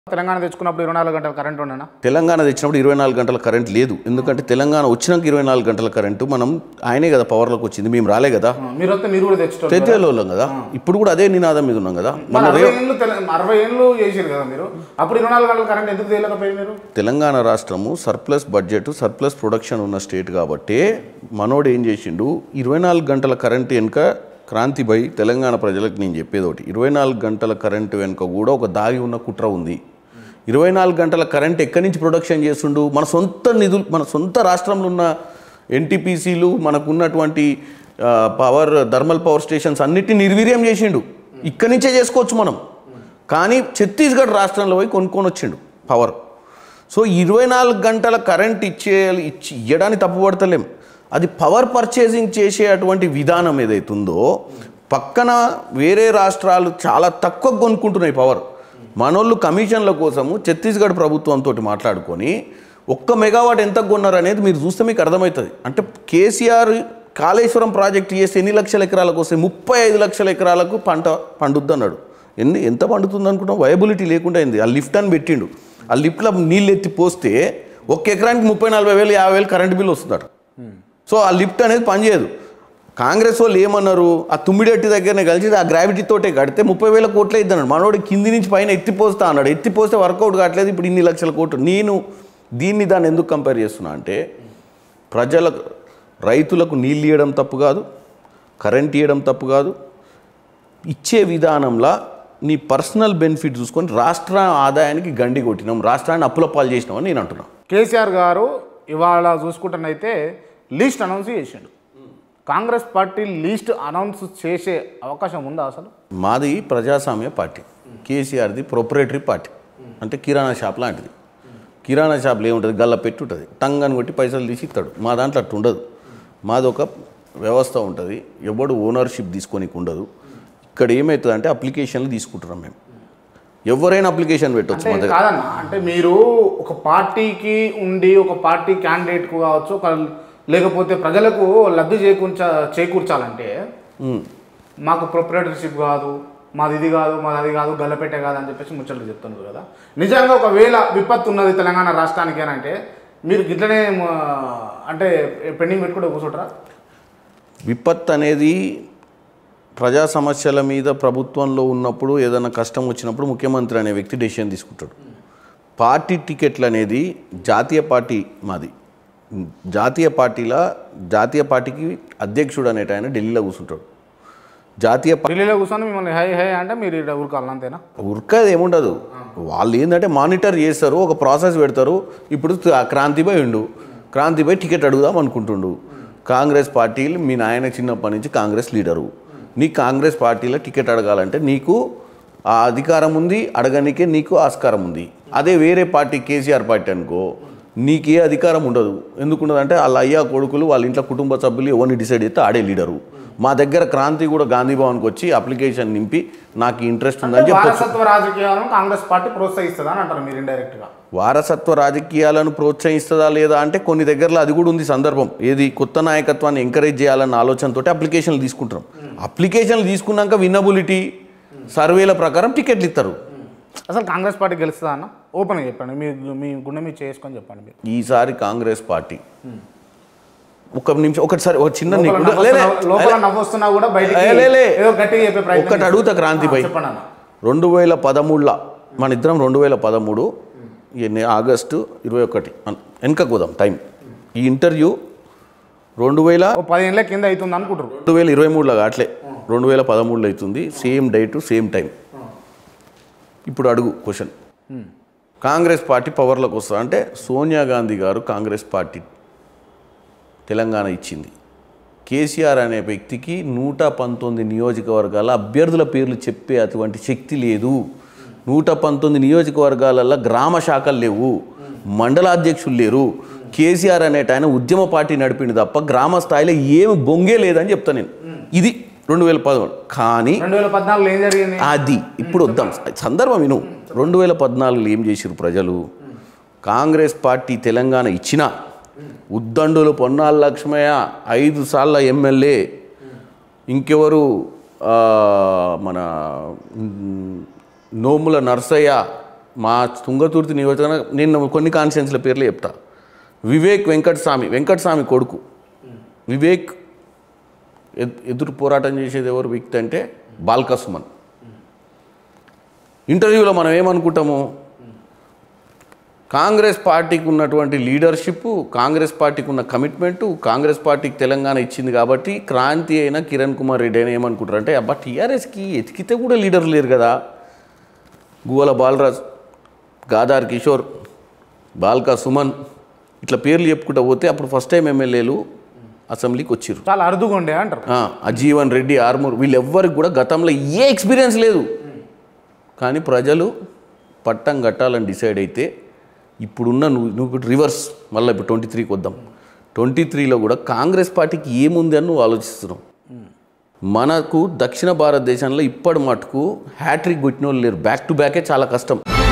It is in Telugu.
తెలంగాణ తెచ్చుకున్నప్పుడు ఇరవై నాలుగు గంటల కరెంట్ ఉండనా తెలంగాణ తెచ్చినప్పుడు ఇరవై నాలుగు గంటల కరెంట్ లేదు ఎందుకంటే తెలంగాణ వచ్చినాక ఇరవై నాలుగు గంటల కరెంటు మనం ఆయనే కదా పవర్లోకి వచ్చింది మేము రాలే కదా మీరు వస్తే మీరు కూడా తెచ్చుకోవాలి తెచ్చేలోళ్ళం కదా ఇప్పుడు కూడా అదే నినాదం మీద ఉన్నాం కదా మన మన అరవై ఏళ్ళు తెల- అరవై ఏళ్ళు చేసారు కదా మీరు అప్పుడు ఇరవై నాలుగు గంటల కరెంట్ ఎందుకు తేలేకపోయారు మీరు తెలంగాణ రాష్ట్రము సర్ప్లస్ బడ్జెట్ సర్ప్లస్ ప్రొడక్షన్ ఉన్న స్టేట్ కాబట్టి మనోడు ఏం చేసిండు ఇరవై నాలుగు గంటల కరెంట్ వెనుక క్రాంతి భయ్ తెలంగాణ ప్రజలకు నేను చెప్పేది ఒకటి ఇరవై నాలుగు గంటల కరెంటు వెనుక కూడా ఒక దాగి ఉన్న కుట్ర ఉంది ఇరవై నాలుగు గంటల కరెంట్ ఎక్కడి నుంచి ప్రొడక్షన్ చేస్తుండు మన సొంత నిధులు మన సొంత రాష్ట్రంలో ఉన్న ఎన్టీపీసీలు మనకున్నటువంటి ఆ, పవర్ థర్మల్ పవర్ స్టేషన్స్ అన్నిటిని నిర్వీర్యం చేసిండు ఇక్కడి నుంచే చేసుకోవచ్చు మనం కానీ ఛత్తీస్గఢ్ రాష్ట్రంలో పోయి కొనుక్కొని వచ్చిండు పవర్ సో ఇరవై నాలుగు గంటల కరెంట్ ఇచ్చే ఇచ్చి ఇవ్వడానికి తప్పుపడతలేం అది పవర్ పర్చేసింగ్ చేసే అటువంటి విధానం ఏదైతుందో పక్కన వేరే రాష్ట్రాలు చాలా తక్కువ కొనుక్కుంటున్నాయి పవర్ మనోళ్ళు కమిషన్ల కోసము ఛత్తీస్గఢ్ ప్రభుత్వంతో మాట్లాడుకొని ఒక్క మెగావాట్ ఎంత కొన్నారు అనేది మీరు చూస్తే మీకు అర్థమవుతుంది అంటే కేసీఆర్ కాళేశ్వరం ప్రాజెక్ట్ చేస్తే ఎన్ని లక్షల ఎకరాలకు వస్తాయి ముప్పై ఐదు లక్షల ఎకరాలకు పంట పండుద్ది అన్నాడు ఎన్ని ఎంత పండుతుంది అనుకుంటాం వయబిలిటీ లేకుండా అయింది ఆ లిఫ్ట్ అని పెట్టిండు ఆ లిఫ్ట్లో నీళ్ళు ఎత్తి పోస్తే ఒక్క ఎకరానికి ముప్పై నలభై వేలు యాభై వేలు కరెంట్ బిల్ వస్తుందట సో ఆ లిఫ్ట్ అనేది పనిచేయదు కాంగ్రెస్ వాళ్ళు ఏమన్నారు ఆ తుమ్మిడెట్టి దగ్గరనే కలిసి ఆ గ్రావిటీ తోటే కడితే ముప్పై వేల కోట్లే ఇద్దన్నాడు మనోడు కింది నుంచి పైన ఎత్తిపోస్తా అన్నాడు ఎత్తిపోస్తే వర్కౌట్ కావట్లేదు ఇప్పుడు ఇన్ని లక్షల కోట్లు నేను దీన్ని దాన్ని ఎందుకు కంపేర్ చేస్తున్నా అంటే ప్రజలకు రైతులకు నీళ్ళు ఇవ్వడం తప్పు కాదు కరెంట్ ఇవ్వడం తప్పు కాదు ఇచ్చే విధానంలో నీ పర్సనల్ బెనిఫిట్ చూసుకొని రాష్ట్ర ఆదాయానికి గండి కొట్టినాం రాష్ట్రాన్ని అప్పుల పాలు చేసినాం అని నేను అంటున్నాను కేసీఆర్ గారు ఇవాళ చూసుకుంటున్నైతే లీస్ట్ అనౌన్స్ చేసిండు కాంగ్రెస్ పార్టీ లీస్ట్ అనౌన్స్ చేసే అవకాశం ఉందా అసలు మాది ప్రజాస్వామ్య పార్టీ కేసీఆర్ది ప్రొపరేటరీ పార్టీ అంటే కిరాణా షాప్ లాంటిది కిరాణా షాప్లో ఏముంటుంది గల్ల పెట్టి ఉంటుంది టంగని కొట్టి పైసలు తీసి ఇస్తాడు మా దాంట్లో అట్టు ఉండదు మాది ఒక వ్యవస్థ ఉంటుంది ఎవడు ఓనర్షిప్ తీసుకోనికి ఉండదు ఇక్కడ ఏమవుతుంది అంటే అప్లికేషన్లు తీసుకుంటున్నాం మేము ఎవరైనా అప్లికేషన్ పెట్టవచ్చు మా అంటే దగ్గర కాదన్న అంటే మీరు ఒక పార్టీకి ఉండి ఒక పార్టీ క్యాండిడేట్కు కావచ్చు ఒక లేకపోతే ప్రజలకు లబ్ధి చేకూర్చ చేకూర్చాలంటే ఉమ్. మాకు ప్రొపరేటర్షిప్ కాదు మాది ఇది కాదు మాది అది కాదు గల్లపెట్టే కాదు అని చెప్పేసి ముచ్చట్లు చెప్తున్నారు కదా నిజంగా ఒకవేళ విపత్తు ఉన్నది తెలంగాణ రాష్ట్రానికి అని అంటే మీరు గిట్లనే మ, అంటే పెండింగ్ పెట్టుకుంటే కూర్చుంటారా విపత్ అనేది ప్రజా సమస్యల మీద ప్రభుత్వంలో ఉన్నప్పుడు ఏదైనా కష్టం వచ్చినప్పుడు ముఖ్యమంత్రి అనే వ్యక్తి డెసిషన్ తీసుకుంటాడు పార్టీ టికెట్లు అనేది జాతీయ పార్టీ మాది జాతీయ పార్టీల జాతీయ పార్టీకి అధ్యక్షుడు అనేట ఆయన ఢిల్లీలో కూర్చుంటాడు జాతీయ పా- ఢిల్లీలో కూర్చొని మిమ్మల్ని హై హై అంటే మీరు ఇక్కడ ఊరుకోవాలి అంతేనా ఉరకది ఏముండదు వాళ్ళు ఏంటంటే మానిటర్ చేస్తారు ఒక ప్రాసెస్ పెడతారు ఇప్పుడు త- క్రాంతిపై ఉండు క్రాంతిపై టికెట్ అడుగుదాం అనుకుంటుండు కాంగ్రెస్ పార్టీలు మీ నాయన చిన్నప్పటి నుంచి కాంగ్రెస్ లీడరు నీ కాంగ్రెస్ పార్టీలో టికెట్ అడగాలంటే నీకు ఆ అధికారం ఉంది అడగనికే నీకు ఆస్కారం ఉంది అదే వేరే పార్టీ కేసీఆర్ పార్టీ అనుకో నీకే అధికారం ఉండదు ఎందుకు ఉండదంటే వాళ్ళ అయ్యా కొడుకులు వాళ్ళ ఇంట్లో కుటుంబ సభ్యులు ఎవరిని డిసైడ్ చేస్తే ఆడే లీడరు మా దగ్గర క్రాంతి కూడా గాంధీ భవన్కి వచ్చి అప్లికేషన్ నింపి నాకు ఇంట్రెస్ట్ ఉందని చెప్పొచ్చు వారసత్వ రాజకీయాలను కాంగ్రెస్ పార్టీ ప్రోత్సహిస్తుందా అని అంటారు మీరు ఇండైరెక్ట్ గా వారసత్వ రాజకీయాలను ప్రోత్సహిస్తుందా లేదా అంటే కొన్ని దగ్గరలో అది కూడా ఉంది సందర్భం ఏది కొత్త నాయకత్వాన్ని ఎంకరేజ్ చేయాలన్న ఆలోచనతో అప్లికేషన్లు తీసుకుంటాం అప్లికేషన్లు తీసుకున్నాక విన్నబిలిటీ సర్వేల ప్రకారం టికెట్లు ఇస్తారు అసలు కాంగ్రెస్ పార్టీ గెలుస్తుందా అన్న ఓపెన్గా చెప్పండి మీ మీ గుండె మీద చేసుకొని చెప్పండి మీరు ఈసారి కాంగ్రెస్ పార్టీ ఒక నిమిషం ఒకటిసారి ఒక చిన్న లోపల నీకు- నవ్వు లే, లే, వస్తున్నా- లోపల నవ్వు వస్తున్నా కూడా బయటికి ఏ, లే, లే. ఏదో గట్టిగా చెప్పే ప్రయత్నం ఒక్కటి అడుగుతా క్రాంతిపై ఆ, చెప్పండి అన్న రెండు వేల పదమూడులో మన ఇద్దరం రెండు వేల పదమూడు ఈ నే- ఆగస్టు ఇరవై ఒకటి వెనక పోదాం టైం ఈ ఇంటర్వ్యూ రెండు వేల ఓ పదిహేనుల కింద అవుతుంది అనుకుంటారు రెండు వేల ఇరవై మూడులో కావట్లే రెండు వేల పదమూడులో అవుతుంది సేమ్ డేటు సేమ్ టైం ఇప్పుడు అడుగు క్వశ్చన్ కాంగ్రెస్ పార్టీ పవర్లోకి వస్తుంది అంటే సోనియా గాంధీ గారు కాంగ్రెస్ పార్టీ తెలంగాణ ఇచ్చింది కేసీఆర్ అనే వ్యక్తికి నూట పంతొమ్మిది నియోజకవర్గాల అభ్యర్థుల పేర్లు చెప్పే అటువంటి శక్తి లేదు నూట పంతొమ్మిది నియోజకవర్గాలలో గ్రామ శాఖలు లేవు మండలాధ్యక్షులు లేరు కేసీఆర్ అనేట ఆయన ఉద్యమ పార్టీ నడిపింది తప్ప గ్రామ స్థాయిలో ఏమి బొంగే లేదని చెప్తాను నేను ఇది రెండు వేల పదమూడు కానీ రెండు వేల పద్నాలుగులో ఏం జరిగింది అది ఇప్పుడు వద్దాం సందర్భం విను రెండు వేల పద్నాలుగులో ఏం చేసిరు ప్రజలు కాంగ్రెస్ పార్టీ తెలంగాణ ఇచ్చిన ఉద్దండులు పొన్నాల లక్ష్మయ్య ఐదు సార్ల ఎమ్మెల్యే ఇంకెవరు ఆ, మన మ్, నోముల నర్సయ్య మా తుంగతుర్తి నియోజకవర్గం నేను కొన్ని కాన్స్టిట్యున్సీల పేర్లు చెప్తా వివేక్ వెంకటస్వామి వెంకటస్వామి కొడుకు వివేక్ ఎద్- ఎదురు పోరాటం చేసేది ఎవరు వ్యక్తి అంటే బాల్క సుమన్ ఇంటర్వ్యూలో మనం ఏమనుకుంటాము కాంగ్రెస్ పార్టీకి ఉన్నటువంటి లీడర్షిప్ కాంగ్రెస్ పార్టీకి ఉన్న కమిట్మెంటు కాంగ్రెస్ పార్టీకి తెలంగాణ ఇచ్చింది కాబట్టి క్రాంతి అయినా కిరణ్ కుమార్ రెడ్డి అయినా ఏమనుకుంటారు అంటే అబ్బా టీఆర్ఎస్కి ఎతికితే కూడా లీడర్ లేరు కదా గువ్వల బాలరాజ్ గాదార్ కిషోర్ బాల్కా సుమన్ ఇట్లా పేర్లు చెప్పుకుంటూ పోతే అప్పుడు ఫస్ట్ టైం ఎమ్మెల్యేలు అసెంబ్లీకి వచ్చిర్రు చాలా అరుదుగా ఉండే అంటారు ఆ, అజీవన్ రెడ్డి ఆర్మూర్ వీళ్ళెవ్వరికి కూడా గతంలో ఏ ఎక్స్పీరియన్స్ లేదు కానీ ప్రజలు పట్టం కట్టాలని డిసైడ్ అయితే ఇప్పుడున్న నువ్వు నువ్వు రివర్స్ మళ్ళీ ఇప్పుడు ట్వంటీ త్రీకి వద్దాం ట్వంటీ త్రీలో కూడా కాంగ్రెస్ పార్టీకి ఏముంది అని నువ్వు ఆలోచిస్తున్నావు మనకు దక్షిణ భారతదేశంలో ఇప్పటి మటుకు హ్యాట్రిక్ కొట్టిన వాళ్ళు లేరు బ్యాక్ టు బ్యాకే చాలా కష్టం